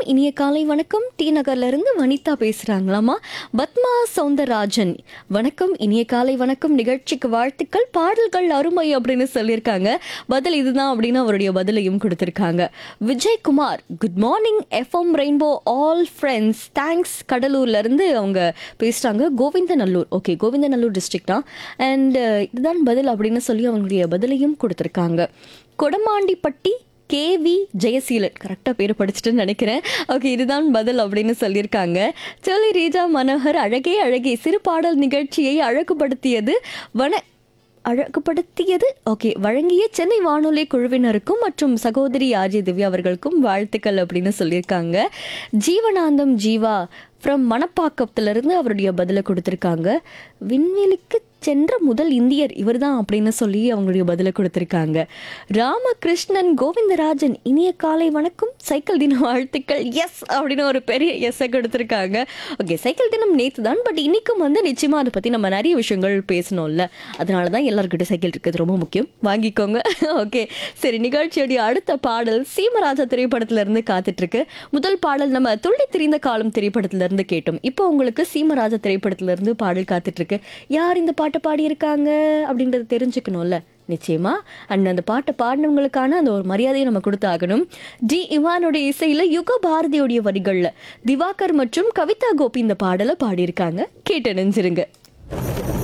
இனிய காலை வணக்கம் டி நகர்ல இருந்து வனிதா பேசுறாங்களாமா பத்மா சௌந்தரராஜன் வணக்கம் இனிய காலை வணக்கம் நிகழ்ச்சிக்கு வாழ்த்துக்கள் பாடல்கள் அருமை அப்படின்னு சொல்லியிருக்காங்க பதில் இதுதான் அப்படின்னு அவருடைய பதிலையும் கொடுத்திருக்காங்க Vijayakumar good morning FM rainbow all friends thanks கடலூர்ல இருந்து அவங்க பேசுறாங்க கோவிந்தநல்லூர் ஓகே கோவிந்தநல்லூர் டிஸ்ட்ரிக்ட் தான் அண்ட் இதுதான் பதில் அப்படின்னு சொல்லி அவங்களுடைய பதிலையும் கொடுத்திருக்காங்க கொடமாண்டிப்பட்டி கேவி ஜெயசீலன் கரெக்டாக பேர் படிச்சுட்டுன்னு நினைக்கிறேன் ஓகே இதுதான் பதில் அப்படின்னு சொல்லியிருக்காங்க சொல்லி ரீஜா மனோகர் அழகே அழகே சிறு பாடல் நிகழ்ச்சியை அழகுபடுத்தியது வன அழகுபடுத்தியது ஓகே வழங்கிய சென்னை வானொலி குழுவினருக்கும் மற்றும் சகோதரி ஆர்ஜி திவ்யா அவர்களுக்கும் வாழ்த்துக்கள் அப்படின்னு சொல்லியிருக்காங்க ஜீவனாந்தம் ஜீவா ஃப்ரம் மணப்பாக்கத்திலிருந்து அவருடைய பதிலை கொடுத்துருக்காங்க விண்வெளிக்கு சென்ற முதல் இந்தியர் இவர்தான் அப்படின்னு சொல்லி அவங்களுடைய பதிலை கொடுத்துருக்காங்க ராமகிருஷ்ணன் கோவிந்தராஜன் இனிய காலை வணக்கம் சைக்கிள் தின வாழ்த்துக்கள் எஸ் அப்படின்னு ஒரு பெரிய எஸ்ஸை கொடுத்துருக்காங்க ஓகே சைக்கிள் தினம் நேற்று தான் பட் இன்னைக்கும் வந்து நிச்சயமாக அதை பற்றி நம்ம நிறைய விஷயங்கள் பேசணும்ல அதனால தான் எல்லாருக்கிட்ட சைக்கிள் இருக்கிறது ரொம்ப முக்கியம் வாங்கிக்கோங்க ஓகே சரி நிகழ்ச்சியுடைய அடுத்த பாடல் சீமராஜா திரைப்படத்துல இருந்து காத்துட்டு இருக்கு முதல் பாடல் நம்ம துள்ளி திரிந்த காலம் திரைப்படத்துல இருந்து கேட்டோம் இப்போ உங்களுக்கு சீமராஜா திரைப்படத்துல இருந்து பாடல் காத்துட்டு இருக்கு யார் இந்த பாட்டை பாடியிருக்காங்க அப்படின்றத தெரிஞ்சுக்கணும்ல நிச்சயமா அண்ட் அந்த பாட்டை பாடினவங்களுக்கான அந்த ஒரு மரியாதையை நம்ம கொடுத்தாகணும் டி இவானுடைய இசையில யுக பாரதியுடைய வரிகள்ல திவாகர் மற்றும் கவிதா கோபி இந்த பாடலை பாடியிருக்காங்க கேட்டு நெஞ்சிருங்க